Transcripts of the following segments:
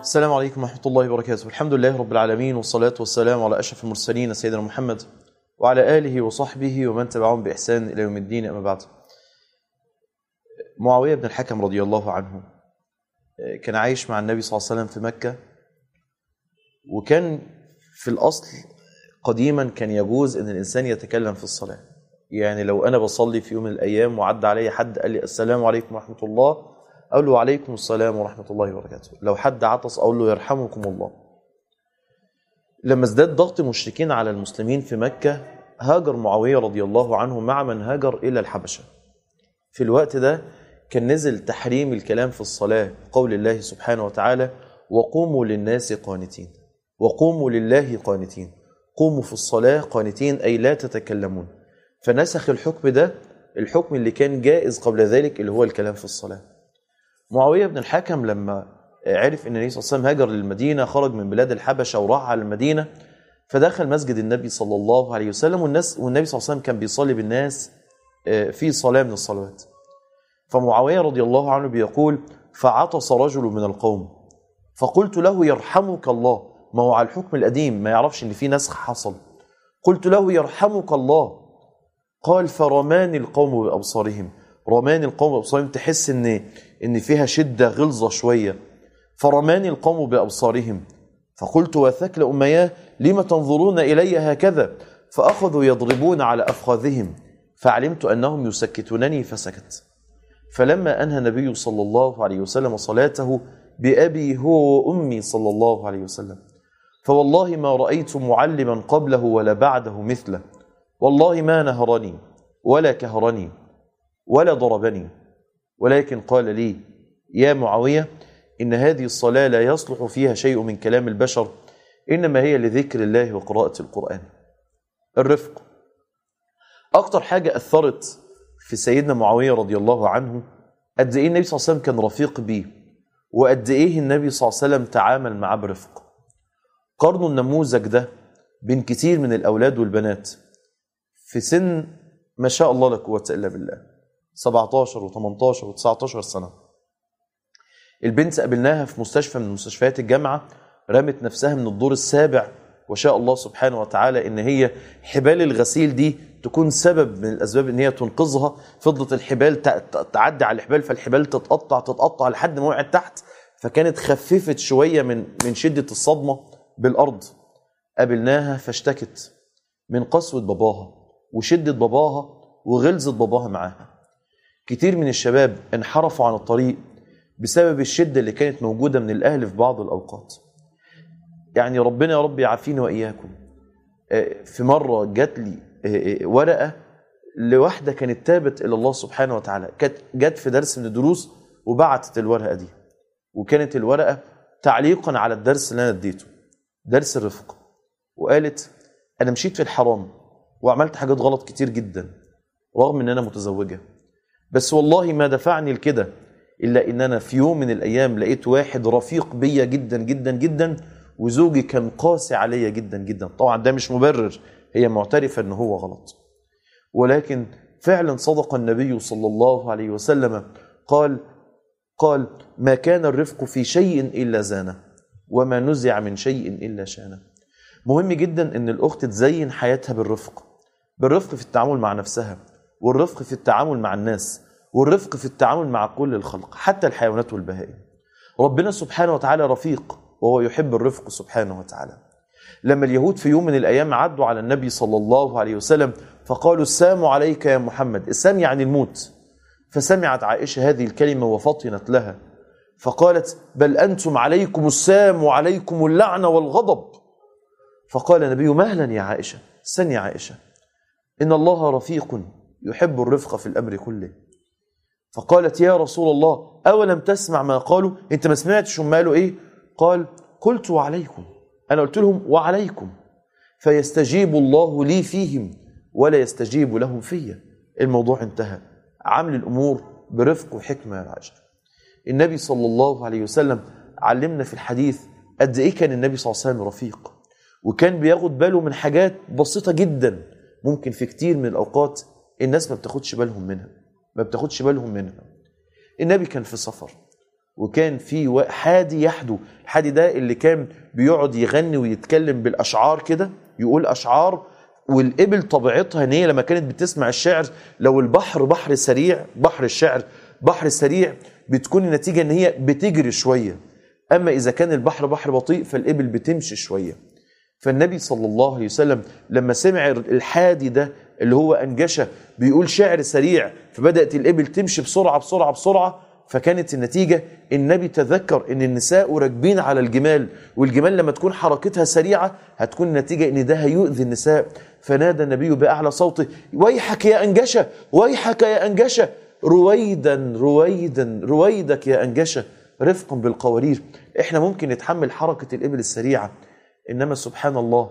السلام عليكم ورحمة الله وبركاته الحمد لله رب العالمين والصلاة والسلام على أشرف المرسلين سيدنا محمد وعلى آله وصحبه ومن تبعهم بإحسان إلى يوم الدين أما بعد معاوية بن الحكم رضي الله عنه كان عايش مع النبي صلى الله عليه وسلم في مكة وكان في الأصل قديما كان يجوز أن الإنسان يتكلم في الصلاة يعني لو أنا بصلي في يوم من الأيام وعدى علي حد قال لي السلام عليكم ورحمة الله أقول له وعليكم السلام ورحمة الله وبركاته لو حد عطس أقول له يرحمكم الله لما ازداد ضغط المشركين على المسلمين في مكة هاجر معاوية رضي الله عنه مع من هاجر إلى الحبشة في الوقت ده كان نزل تحريم الكلام في الصلاة قول الله سبحانه وتعالى وقوموا للناس قانتين وقوموا لله قانتين قوموا في الصلاة قانتين أي لا تتكلمون فنسخ الحكم ده الحكم اللي كان جائز قبل ذلك اللي هو الكلام في الصلاة معاوية بن الحكم لما عرف ان النبي صلى الله عليه وسلم هاجر للمدينة خرج من بلاد الحبشة وراح على المدينة فدخل مسجد النبي صلى الله عليه وسلم والناس والنبي صلى الله عليه وسلم كان بيصلي بالناس في صلاة من الصلوات فمعاوية رضي الله عنه بيقول فعطس رجل من القوم فقلت له يرحمك الله ما هو على الحكم القديم ما يعرفش ان في نسخ حصل قلت له يرحمك الله قال فرماني القوم بأبصارهم رماني القوم بأبصارهم تحس ان ان فيها شدة غلظة شوية فرماني القوم بأبصارهم فقلت وثكل أمياه لم تنظرون إلي هكذا فأخذوا يضربون على أفخاذهم فعلمت أنهم يسكتونني فسكت فلما أنهى النبي صلى الله عليه وسلم صلاته بأبي هو وأمي صلى الله عليه وسلم فوالله ما رأيت معلما قبله ولا بعده مثله والله ما نهرني ولا كهرني ولا ضربني ولكن قال لي يا معاوية إن هذه الصلاة لا يصلح فيها شيء من كلام البشر إنما هي لذكر الله وقراءة القرآن الرفق أكتر حاجة أثرت في سيدنا معاوية رضي الله عنه قد إيه النبي صلى الله عليه وسلم كان رفيق بيه وقد إيه النبي صلى الله عليه وسلم تعامل معاه برفق قارنوا النموذج ده بين كتير من الأولاد والبنات في سن ما شاء الله لا قوة إلا بالله 17 و18 و19 سنة البنت قابلناها في مستشفى من مستشفيات الجامعة رمت نفسها من الدور السابع وشاء الله سبحانه وتعالى ان هي حبال الغسيل دي تكون سبب من الاسباب ان هي تنقذها فضلت الحبال تعدي على الحبال فالحبال تتقطع تتقطع لحد ما وقعت تحت فكانت خففت شويه من من شده الصدمه بالارض قابلناها فاشتكت من قسوه باباها وشده باباها وغلظه باباها معاها كتير من الشباب انحرفوا عن الطريق بسبب الشده اللي كانت موجوده من الاهل في بعض الاوقات يعني ربنا يا رب يعافيني واياكم في مره جات لي ورقه لواحده كانت تابت الى الله سبحانه وتعالى كانت جت في درس من الدروس وبعتت الورقه دي وكانت الورقه تعليقا على الدرس اللي انا اديته درس الرفق وقالت انا مشيت في الحرام وعملت حاجات غلط كتير جدا رغم ان انا متزوجه بس والله ما دفعني لكده الا ان انا في يوم من الايام لقيت واحد رفيق بيا جدا جدا جدا وزوجي كان قاسي عليا جدا جدا طبعا ده مش مبرر هي معترفة ان هو غلط ولكن فعلا صدق النبي صلى الله عليه وسلم قال قال ما كان الرفق في شيء إلا زانه وما نزع من شيء إلا شانه مهم جدا ان الأخت تزين حياتها بالرفق بالرفق في التعامل مع نفسها والرفق في التعامل مع الناس والرفق في التعامل مع كل الخلق حتى الحيوانات والبهائم ربنا سبحانه وتعالى رفيق وهو يحب الرفق سبحانه وتعالى لما اليهود في يوم من الأيام عدوا على النبي صلى الله عليه وسلم فقالوا السام عليك يا محمد السام يعني الموت فسمعت عائشة هذه الكلمة وفطنت لها فقالت بل أنتم عليكم السام وعليكم اللعنة والغضب فقال النبي مهلا يا عائشة سن يا عائشة إن الله رفيق يحب الرفق في الأمر كله فقالت يا رسول الله أولم تسمع ما قالوا أنت ما سمعتش هم قالوا إيه قال قلت وعليكم أنا قلت لهم وعليكم فيستجيب الله لي فيهم ولا يستجيب لهم فيا الموضوع انتهى عامل الأمور برفق وحكمة يا عائشة النبي صلى الله عليه وسلم علمنا في الحديث قد إيه كان النبي صلى الله عليه وسلم رفيق وكان بياخد باله من حاجات بسيطة جدا ممكن في كتير من الأوقات الناس ما بتاخدش بالهم منها ما بتاخدش بالهم منها النبي كان في سفر وكان في وا- حادي يحدو الحادي ده اللي كان بيقعد يغني ويتكلم بالاشعار كده يقول اشعار والابل طبيعتها ان هي لما كانت بتسمع الشعر لو البحر بحر سريع بحر الشعر بحر سريع بتكون النتيجه ان هي بتجري شويه اما اذا كان البحر بحر بطيء فالابل بتمشي شويه فالنبي صلى الله عليه وسلم لما سمع الحادي ده اللي هو انجشه بيقول شعر سريع فبدات الابل تمشي بسرعه بسرعه بسرعه فكانت النتيجه النبي تذكر ان النساء راكبين على الجمال والجمال لما تكون حركتها سريعه هتكون النتيجه ان ده هيؤذي النساء فنادى النبي باعلى صوته ويحك يا انجشه ويحك يا انجشه رويدا رويدا رويدك يا انجشه رفقا بالقوارير احنا ممكن نتحمل حركه الابل السريعه انما سبحان الله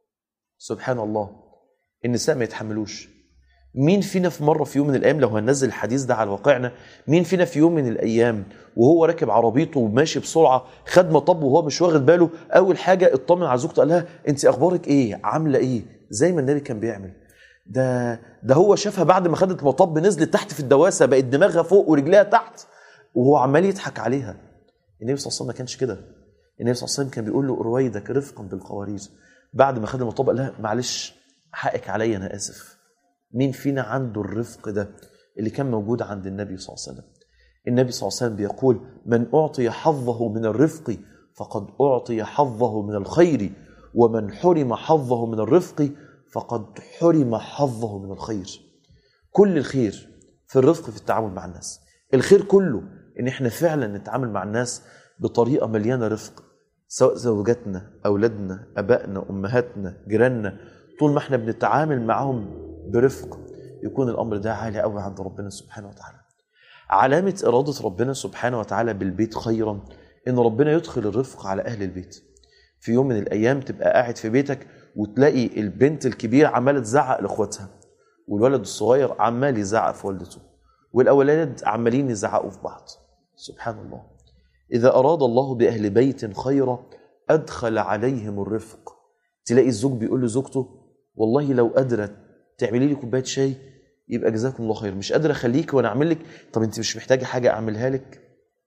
سبحان الله النساء ما يتحملوش مين فينا في مره في يوم من الايام لو هننزل الحديث ده على واقعنا مين فينا في يوم من الايام وهو راكب عربيته وماشي بسرعه خد مطب وهو مش واخد باله اول حاجه اطمن على زوجته قال لها انت اخبارك ايه عامله ايه زي ما النبي كان بيعمل ده ده هو شافها بعد ما خدت مطب نزلت تحت في الدواسه بقت دماغها فوق ورجليها تحت وهو عمال يضحك عليها النبي صلى الله عليه وسلم ما كانش كده النبي صلى الله عليه وسلم كان بيقول له رويدك رفقا بالقوارير بعد ما خد المطب قال لها معلش حقك عليا انا اسف مين فينا عنده الرفق ده اللي كان موجود عند النبي صلى الله عليه وسلم النبي صلى الله عليه وسلم بيقول من أعطي حظه من الرفق فقد أعطي حظه من الخير ومن حرم حظه من الرفق فقد حرم حظه من الخير كل الخير في الرفق في التعامل مع الناس الخير كله ان احنا فعلا نتعامل مع الناس بطريقه مليانه رفق سواء زوجاتنا اولادنا ابائنا امهاتنا جيراننا طول ما احنا بنتعامل معهم برفق يكون الامر ده عالي قوي عند ربنا سبحانه وتعالى علامه اراده ربنا سبحانه وتعالى بالبيت خيرا ان ربنا يدخل الرفق على اهل البيت في يوم من الايام تبقى قاعد في بيتك وتلاقي البنت الكبيره عماله تزعق لاخواتها والولد الصغير عمال يزعق في والدته والاولاد عمالين يزعقوا في بعض سبحان الله اذا اراد الله باهل بيت خيرا ادخل عليهم الرفق تلاقي الزوج بيقول لزوجته والله لو قادره تعملي لي كوبايه شاي يبقى جزاكم الله خير مش قادره اخليك وانا اعمل لك طب انت مش محتاجه حاجه اعملها لك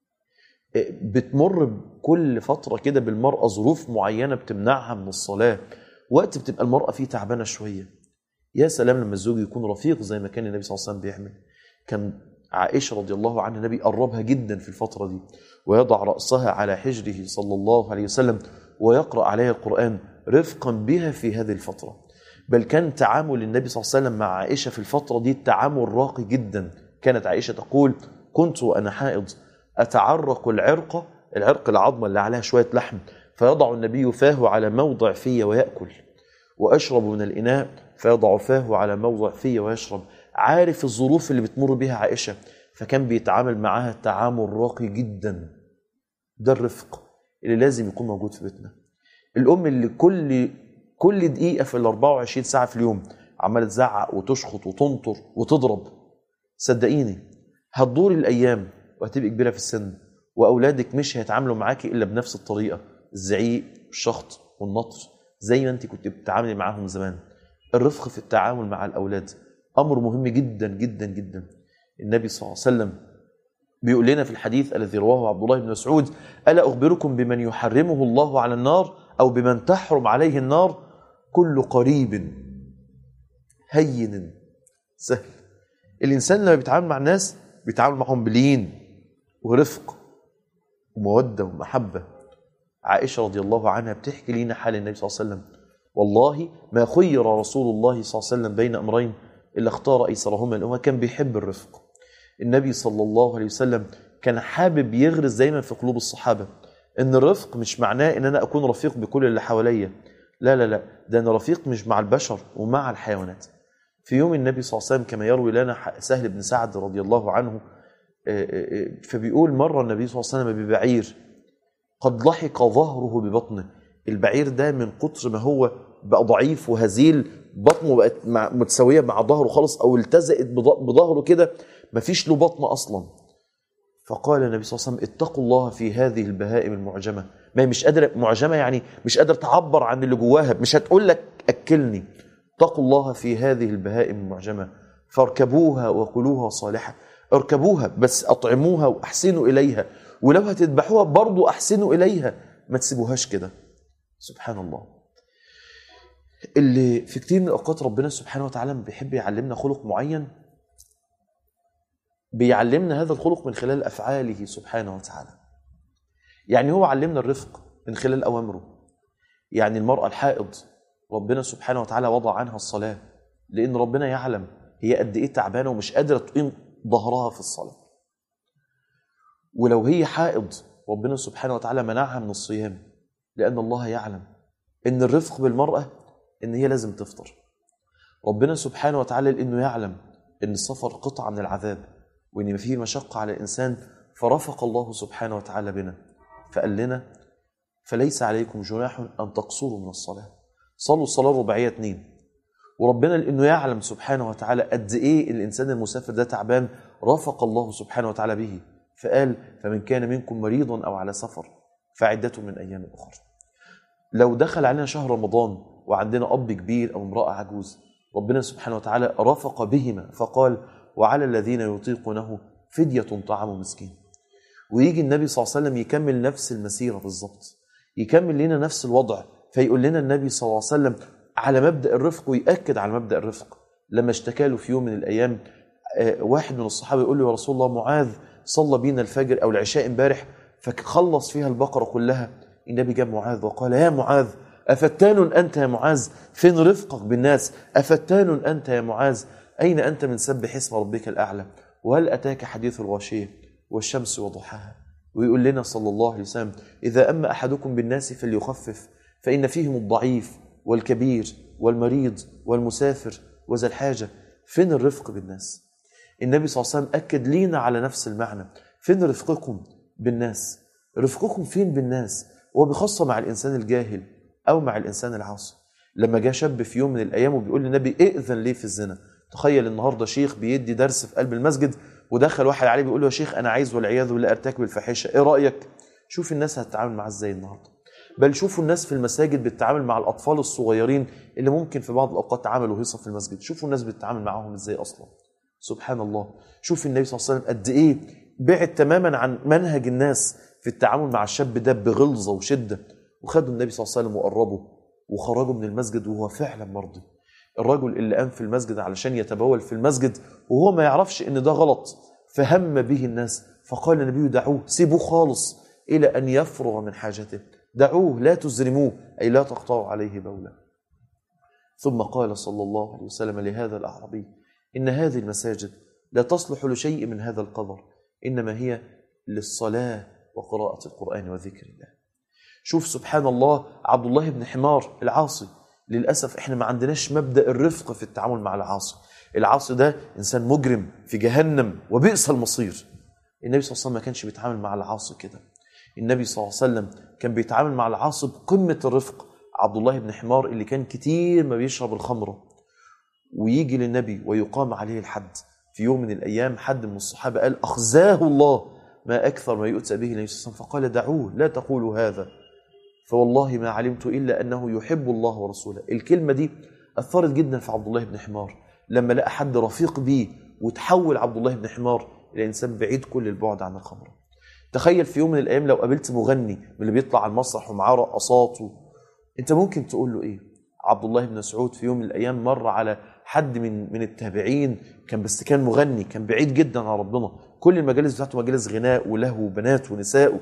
بتمر كل فتره كده بالمراه ظروف معينه بتمنعها من الصلاه وقت بتبقى المراه فيه تعبانه شويه يا سلام لما الزوج يكون رفيق زي ما كان النبي صلى الله عليه وسلم بيعمل كان عائشه رضي الله عنها النبي قربها جدا في الفتره دي ويضع راسها على حجره صلى الله عليه وسلم ويقرا عليها القران رفقا بها في هذه الفتره بل كان تعامل النبي صلى الله عليه وسلم مع عائشه في الفتره دي تعامل راقي جدا كانت عائشه تقول كنت وانا حائض اتعرق العرق العرق العظمه اللي عليها شويه لحم فيضع النبي فاه على موضع في وياكل واشرب من الاناء فيضع فاه على موضع في ويشرب عارف الظروف اللي بتمر بها عائشه فكان بيتعامل معاها تعامل راقي جدا ده الرفق اللي لازم يكون موجود في بيتنا الام اللي كل كل دقيقه في ال 24 ساعه في اليوم عماله تزعق وتشخط وتنطر وتضرب صدقيني هتدور الايام وهتبقي كبيره في السن واولادك مش هيتعاملوا معاكي الا بنفس الطريقه الزعيق والشخط والنطر زي ما انت كنت بتتعاملي معاهم زمان الرفق في التعامل مع الاولاد امر مهم جدا جدا جدا النبي صلى الله عليه وسلم بيقول لنا في الحديث الذي رواه عبد الله بن مسعود الا اخبركم بمن يحرمه الله على النار او بمن تحرم عليه النار كل قريب هين سهل الانسان لما بيتعامل مع الناس بيتعامل معهم بلين ورفق وموده ومحبه عائشه رضي الله عنها بتحكي لنا حال النبي صلى الله عليه وسلم والله ما خير رسول الله صلى الله عليه وسلم بين امرين الا اختار ايسرهما لانه كان بيحب الرفق النبي صلى الله عليه وسلم كان حابب يغرس دايما في قلوب الصحابه ان الرفق مش معناه ان انا اكون رفيق بكل اللي حواليا لا لا لا ده انا رفيق مش مع البشر ومع الحيوانات في يوم النبي صلى الله عليه وسلم كما يروي لنا سهل بن سعد رضي الله عنه فبيقول مر النبي صلى الله عليه وسلم ببعير قد لحق ظهره ببطنه البعير ده من كتر ما هو بقى ضعيف وهزيل بطنه بقت متساويه مع ظهره خالص او التزقت بظهره كده مفيش له بطن اصلا فقال النبي صلى الله عليه وسلم اتقوا الله في هذه البهائم المعجمه ما هي مش قادره معجمه يعني مش قادره تعبر عن اللي جواها مش هتقول لك اكلني اتقوا الله في هذه البهائم المعجمه فاركبوها وكلوها صالحه اركبوها بس اطعموها واحسنوا اليها ولو هتذبحوها برضو احسنوا اليها ما تسيبوهاش كده سبحان الله اللي في كتير من الاوقات ربنا سبحانه وتعالى بيحب يعلمنا خلق معين بيعلمنا هذا الخلق من خلال افعاله سبحانه وتعالى يعني هو علمنا الرفق من خلال اوامره يعني المراه الحائض ربنا سبحانه وتعالى وضع عنها الصلاه لان ربنا يعلم هي قد ايه تعبانه ومش قادره تقيم ظهرها في الصلاه ولو هي حائض ربنا سبحانه وتعالى منعها من الصيام لان الله يعلم ان الرفق بالمراه ان هي لازم تفطر ربنا سبحانه وتعالى لانه يعلم ان السفر قطعه من العذاب وان فيه مشقه على الانسان فرفق الله سبحانه وتعالى بنا فقال لنا فليس عليكم جناح ان تقصروا من الصلاه صلوا الصلاه الرباعيه اتنين وربنا لانه يعلم سبحانه وتعالى قد ايه الانسان المسافر ده تعبان رفق الله سبحانه وتعالى به فقال فمن كان منكم مريضا او على سفر فعدته من ايام اخرى لو دخل علينا شهر رمضان وعندنا اب كبير او امراه عجوز ربنا سبحانه وتعالى رفق بهما فقال وعلى الذين يطيقونه فدية طعام مسكين ويجي النبي صلى الله عليه وسلم يكمل نفس المسيرة بالظبط يكمل لنا نفس الوضع فيقول لنا النبي صلى الله عليه وسلم على مبدأ الرفق ويأكد على مبدأ الرفق لما اشتكى له في يوم من الأيام آه، واحد من الصحابة يقول له يا رسول الله معاذ صلى بينا الفجر أو العشاء امبارح فخلص فيها البقرة كلها النبي جاب معاذ وقال يا معاذ أفتان أنت يا معاذ فين رفقك بالناس أفتان أنت يا معاذ أين أنت من سبح اسم ربك الأعلى وهل أتاك حديث الغاشية والشمس وضحاها ويقول لنا صلى الله عليه وسلم إذا أما أحدكم بالناس فليخفف فإن فيهم الضعيف والكبير والمريض والمسافر وذا الحاجة فين الرفق بالناس النبي صلى الله عليه وسلم أكد لينا على نفس المعنى فين رفقكم بالناس رفقكم فين بالناس وبخاصة مع الإنسان الجاهل أو مع الإنسان العاصي لما جاء شاب في يوم من الأيام وبيقول للنبي ائذن لي في الزنا تخيل النهارده شيخ بيدي درس في قلب المسجد ودخل واحد عليه بيقول له يا شيخ انا عايز والعياذ بالله ارتكب الفاحشه ايه رايك شوف الناس هتتعامل معاه ازاي النهارده بل شوفوا الناس في المساجد بتتعامل مع الاطفال الصغيرين اللي ممكن في بعض الاوقات عملوا هيصه في المسجد شوفوا الناس بتتعامل معاهم ازاي اصلا سبحان الله شوف النبي صلى الله عليه وسلم قد ايه بعد تماما عن منهج الناس في التعامل مع الشاب ده بغلظه وشده وخدوا النبي صلى الله عليه وسلم وقربوا وخرجوا من المسجد وهو فعلا مرضي الرجل اللي قام في المسجد علشان يتبول في المسجد وهو ما يعرفش ان ده غلط فهم به الناس فقال النبي دعوه سيبوه خالص الى ان يفرغ من حاجته دعوه لا تزرموه اي لا تقطعوا عليه بولا ثم قال صلى الله عليه وسلم لهذا الاعرابي ان هذه المساجد لا تصلح لشيء من هذا القدر انما هي للصلاه وقراءه القران وذكر الله شوف سبحان الله عبد الله بن حمار العاصي للاسف احنا ما عندناش مبدا الرفق في التعامل مع العاصي العاصي ده انسان مجرم في جهنم وبئس المصير النبي صلى الله عليه وسلم ما كانش بيتعامل مع العاصي كده النبي صلى الله عليه وسلم كان بيتعامل مع العاصي بقمه الرفق عبد الله بن حمار اللي كان كتير ما بيشرب الخمره ويجي للنبي ويقام عليه الحد في يوم من الايام حد من الصحابه قال اخزاه الله ما اكثر ما يؤتى به النبي صلى الله عليه وسلم فقال دعوه لا تقولوا هذا فوالله ما علمت الا انه يحب الله ورسوله الكلمه دي اثرت جدا في عبد الله بن حمار لما لقى حد رفيق بيه وتحول عبد الله بن حمار الى انسان بعيد كل البعد عن الخمر تخيل في يوم من الايام لو قابلت مغني من اللي بيطلع على المسرح ومعاه رقصات و... انت ممكن تقول له ايه عبد الله بن مسعود في يوم من الايام مر على حد من من التابعين كان بس كان مغني كان بعيد جدا عن ربنا كل المجالس بتاعته مجالس غناء ولهو وبنات ونساء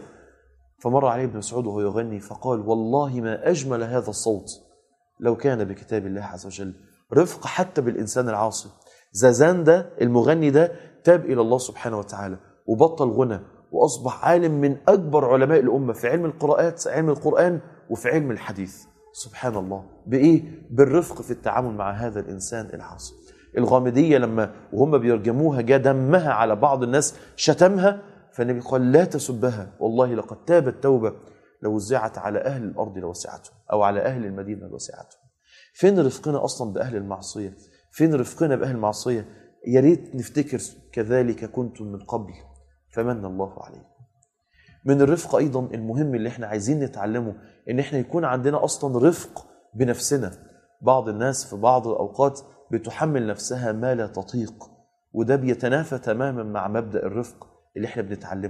فمر عليه ابن مسعود وهو يغني فقال والله ما أجمل هذا الصوت لو كان بكتاب الله عز وجل رفق حتى بالإنسان العاصي زازان ده المغني ده تاب إلى الله سبحانه وتعالى وبطل غنى وأصبح عالم من أكبر علماء الأمة في علم القراءات علم القرآن وفي علم الحديث سبحان الله بإيه؟ بالرفق في التعامل مع هذا الإنسان العاصي الغامدية لما وهم بيرجموها جاء دمها على بعض الناس شتمها فالنبي قال لا تسبها والله لقد تابت توبة لو وزعت على أهل الأرض لوسعتهم أو على أهل المدينة لوسعتهم فين رفقنا أصلا بأهل المعصية فين رفقنا بأهل المعصية يا ريت نفتكر كذلك كنتم من قبل فمن الله عليكم من الرفق أيضا المهم اللي احنا عايزين نتعلمه إن احنا يكون عندنا أصلا رفق بنفسنا بعض الناس في بعض الأوقات بتحمل نفسها ما لا تطيق وده بيتنافى تماما مع مبدأ الرفق اللي احنا بنتعلمه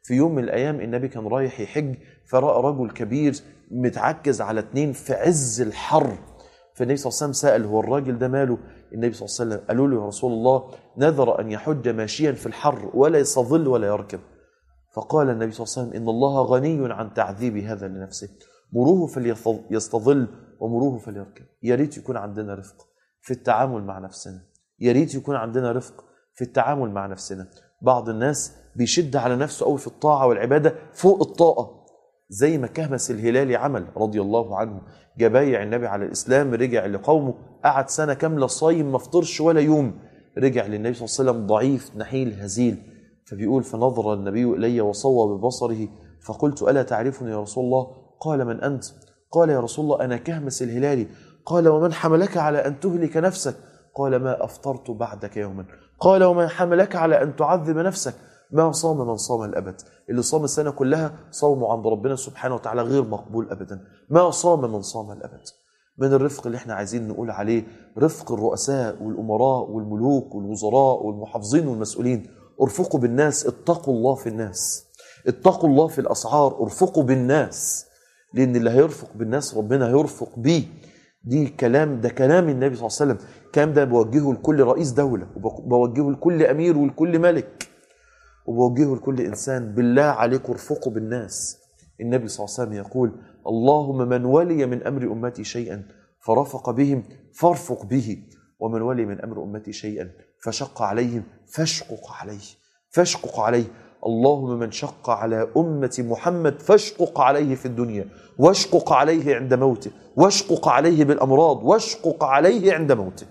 في يوم من الايام النبي كان رايح يحج فراى رجل كبير متعكز على اتنين في عز الحر فالنبي صلى الله عليه وسلم سال هو الراجل ده ماله النبي صلى الله عليه وسلم قالوا له يا رسول الله نذر ان يحج ماشيا في الحر ولا يستظل ولا يركب فقال النبي صلى الله عليه وسلم ان الله غني عن تعذيب هذا لنفسه مروه فليستظل ومروه فليركب يا ريت يكون عندنا رفق في التعامل مع نفسنا يا ريت يكون عندنا رفق في التعامل مع نفسنا بعض الناس بيشد على نفسه قوي في الطاعه والعباده فوق الطاقه زي ما كهمس الهلالي عمل رضي الله عنه جبايع النبي على الاسلام رجع لقومه قعد سنه كامله صايم ما فطرش ولا يوم رجع للنبي صلى الله عليه وسلم ضعيف نحيل هزيل فبيقول فنظر النبي الي وصوى ببصره فقلت الا تعرفني يا رسول الله قال من انت قال يا رسول الله انا كهمس الهلالي قال ومن حملك على ان تهلك نفسك قال ما افطرت بعدك يوما قال ومن حملك على ان تعذب نفسك ما صام من صام الابد اللي صام السنه كلها صومه عند ربنا سبحانه وتعالى غير مقبول ابدا ما صام من صام الابد من الرفق اللي احنا عايزين نقول عليه رفق الرؤساء والامراء والملوك والوزراء والمحافظين والمسؤولين ارفقوا بالناس اتقوا الله في الناس اتقوا الله في الاسعار ارفقوا بالناس لان اللي هيرفق بالناس ربنا هيرفق بيه دي كلام ده كلام النبي صلى الله عليه وسلم الكلام ده بوجهه لكل رئيس دولة وبوجهه لكل أمير ولكل ملك وبوجهه لكل إنسان بالله عليكم ارفقوا بالناس النبي صلى الله عليه وسلم يقول اللهم من ولي من أمر أمتي شيئا فرفق بهم فارفق به ومن ولي من أمر أمتي شيئا فشق عليهم فاشقق عليه فاشقق عليه اللهم من شق على أمة محمد فاشقق عليه في الدنيا واشقق عليه عند موته واشقق عليه بالأمراض واشقق عليه عند موته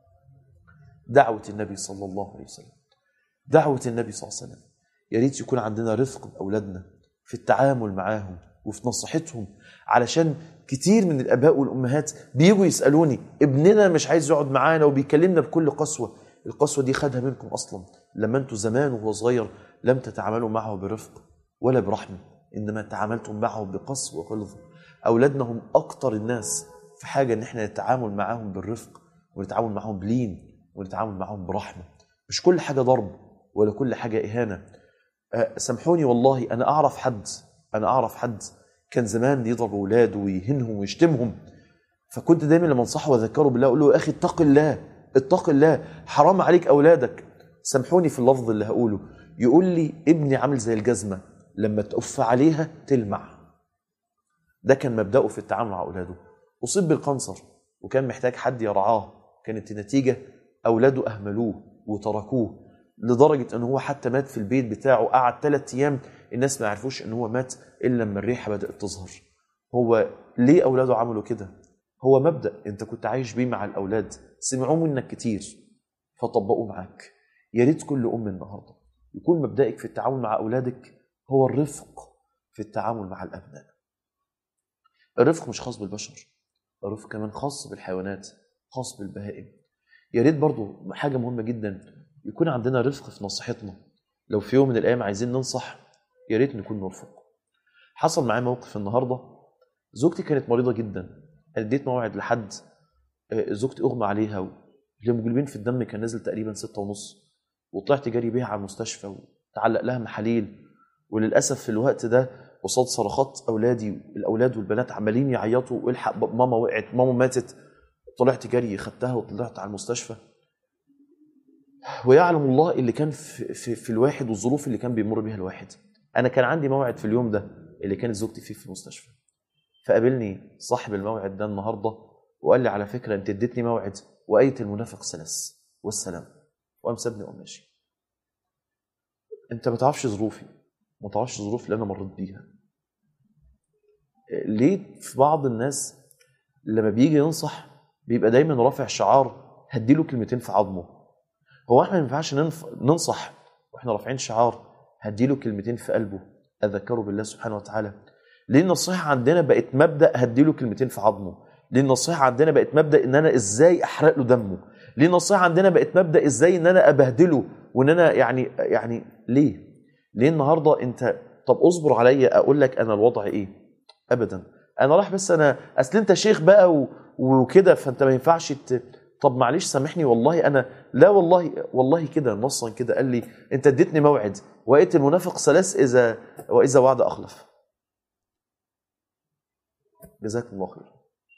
دعوة النبي صلى الله عليه وسلم دعوة النبي صلى الله عليه وسلم يا ريت يكون عندنا رفق بأولادنا في التعامل معاهم وفي نصيحتهم علشان كتير من الآباء والأمهات بيجوا يسألوني ابننا مش عايز يقعد معانا وبيكلمنا بكل قسوة القسوة دي خدها منكم أصلا لما أنتوا زمان وهو صغير لم تتعاملوا معه برفق ولا برحمة إنما تعاملتم معه بقسوة وغلظة أولادنا هم أكتر الناس في حاجة إن إحنا نتعامل معاهم بالرفق ونتعامل معاهم بلين ونتعامل معاهم برحمة مش كل حاجة ضرب ولا كل حاجة إهانة أه سامحوني والله أنا أعرف حد أنا أعرف حد كان زمان يضرب أولاده ويهينهم ويشتمهم فكنت دايما لما انصحه واذكره بالله اقول له يا اخي اتق الله اتق الله حرام عليك اولادك سامحوني في اللفظ اللي هقوله يقول لي ابني عامل زي الجزمه لما تقف عليها تلمع ده كان مبدأه في التعامل مع اولاده اصيب بالقنصر وكان محتاج حد يرعاه كانت النتيجه اولاده اهملوه وتركوه لدرجه ان هو حتى مات في البيت بتاعه قعد ثلاث ايام الناس ما يعرفوش ان هو مات الا لما الريحه بدات تظهر هو ليه اولاده عملوا كده هو مبدا انت كنت عايش بيه مع الاولاد سمعوه منك كتير فطبقوه معاك يا ريت كل ام النهارده يكون مبدأك في التعامل مع اولادك هو الرفق في التعامل مع الابناء الرفق مش خاص بالبشر الرفق كمان خاص بالحيوانات خاص بالبهائم يا ريت برضو حاجه مهمه جدا يكون عندنا رفق في نصيحتنا لو في يوم من الايام عايزين ننصح يا ريت نكون نرفق حصل معايا موقف النهارده زوجتي كانت مريضه جدا اديت موعد لحد زوجتي اغمى عليها الهيموجلوبين في الدم كان نزل تقريبا ستة ونص وطلعت جري بيها على المستشفى وتعلق لها محاليل وللاسف في الوقت ده قصاد صرخات اولادي الاولاد والبنات عمالين يعيطوا والحق ماما وقعت ماما ماتت طلعت جري خدتها وطلعت على المستشفى ويعلم الله اللي كان في, في, في الواحد والظروف اللي كان بيمر بيها الواحد انا كان عندي موعد في اليوم ده اللي كانت زوجتي فيه في المستشفى فقابلني صاحب الموعد ده النهارده وقال لي على فكره انت اديتني موعد وايه المنافق ثلاث والسلام وقام سابني وقام ماشي انت ما تعرفش ظروفي ما تعرفش الظروف اللي انا مريت بيها ليه في بعض الناس لما بيجي ينصح بيبقى دايما رافع شعار هديله كلمتين في عظمه هو احنا ما ينفعش ننصح واحنا رافعين شعار هديله كلمتين في قلبه اذكره بالله سبحانه وتعالى ليه النصيحه عندنا بقت مبدا هديله كلمتين في عظمه ليه النصيحه عندنا بقت مبدا ان انا ازاي احرق له دمه ليه النصيحه عندنا بقت مبدا ازاي ان انا ابهدله وان انا يعني يعني ليه ليه النهارده انت طب اصبر عليا اقول لك انا الوضع ايه ابدا انا راح بس انا اصل انت شيخ بقى و... وكده فانت ما ينفعش ت... طب معلش سامحني والله انا لا والله والله كده نصا كده قال لي انت اديتني موعد وقيت المنافق ثلاث اذا واذا وعد اخلف جزاكم الله خير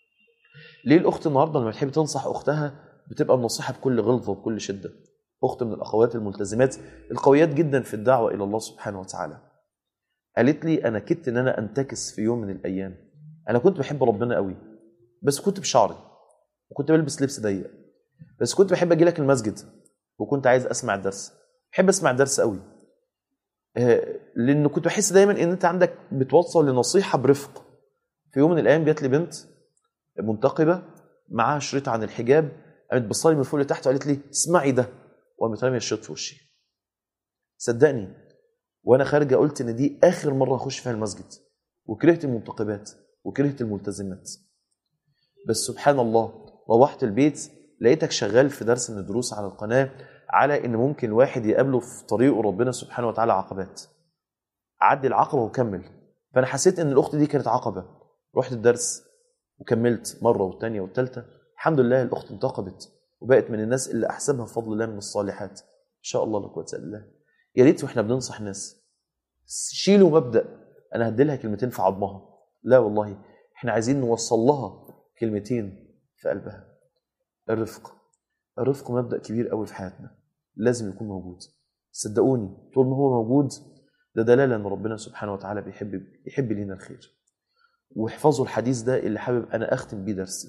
ليه الاخت النهارده لما تحب تنصح اختها بتبقى النصيحه بكل غلظه وبكل شده اخت من الاخوات الملتزمات القويات جدا في الدعوه الى الله سبحانه وتعالى قالت لي انا كدت ان انا انتكس في يوم من الايام انا كنت بحب ربنا قوي بس كنت بشعري وكنت بلبس لبس ضيق بس كنت بحب اجي لك المسجد وكنت عايز اسمع الدرس بحب اسمع الدرس قوي آه، لان كنت بحس دايما ان انت عندك بتوصل لنصيحه برفق في يوم من الايام جات لي بنت منتقبه معاها شريط عن الحجاب قامت بصلي من فوق لتحت وقالت لي اسمعي ده وقامت راميه الشريط في وشي صدقني وانا خارجه قلت ان دي اخر مره اخش فيها المسجد وكرهت المنتقبات وكرهت الملتزمات بس سبحان الله روحت البيت لقيتك شغال في درس من الدروس على القناه على ان ممكن الواحد يقابله في طريقه ربنا سبحانه وتعالى عقبات عدي العقبه وكمل فانا حسيت ان الاخت دي كانت عقبه رحت الدرس وكملت مره والثانيه والثالثه الحمد لله الاخت انتقبت وبقت من الناس اللي احسبها بفضل الله من الصالحات ان شاء الله لا قوه الا بالله يا ريت واحنا بننصح ناس شيلوا مبدا انا هدي لها كلمتين في عظمها لا والله احنا عايزين نوصل لها كلمتين في قلبها الرفق الرفق مبدا كبير قوي في حياتنا لازم يكون موجود صدقوني طول ما هو موجود ده دلاله ان ربنا سبحانه وتعالى بيحب يحب لينا الخير واحفظوا الحديث ده اللي حابب انا اختم بيه درسي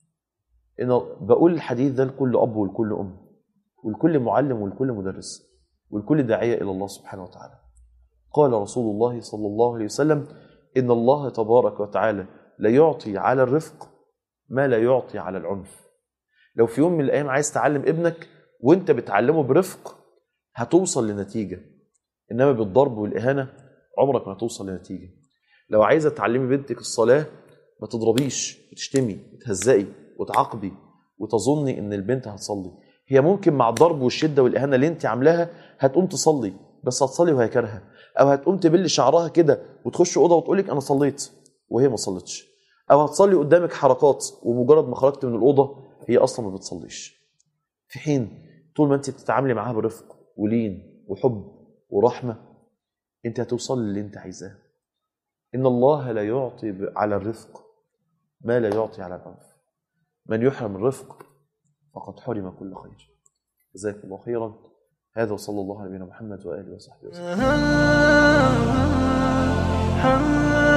ان بقول الحديث ده لكل اب ولكل ام ولكل معلم ولكل مدرس ولكل داعيه الى الله سبحانه وتعالى قال رسول الله صلى الله عليه وسلم ان الله تبارك وتعالى لا يعطي على الرفق ما لا يعطي على العنف لو في يوم من الايام عايز تعلم ابنك وانت بتعلمه برفق هتوصل لنتيجه انما بالضرب والاهانه عمرك ما هتوصل لنتيجه لو عايزه تعلمي بنتك الصلاه ما تضربيش وتشتمي وتهزقي وتعاقبي وتظني ان البنت هتصلي هي ممكن مع الضرب والشده والاهانه اللي انت عاملاها هتقوم تصلي بس هتصلي وهي كارهه او هتقوم تبل شعرها كده وتخش اوضه وتقول لك انا صليت وهي ما صلتش او هتصلي قدامك حركات ومجرد ما خرجت من الاوضه هي اصلا ما بتصليش في حين طول ما انت بتتعاملي معاها برفق ولين وحب ورحمه انت هتوصل للي انت عايزاه ان الله لا يعطي على الرفق ما لا يعطي على العنف من يحرم الرفق فقد حرم كل خير جزاكم الله خيرا هذا وصلى الله على نبينا محمد واله وصحبه وسلم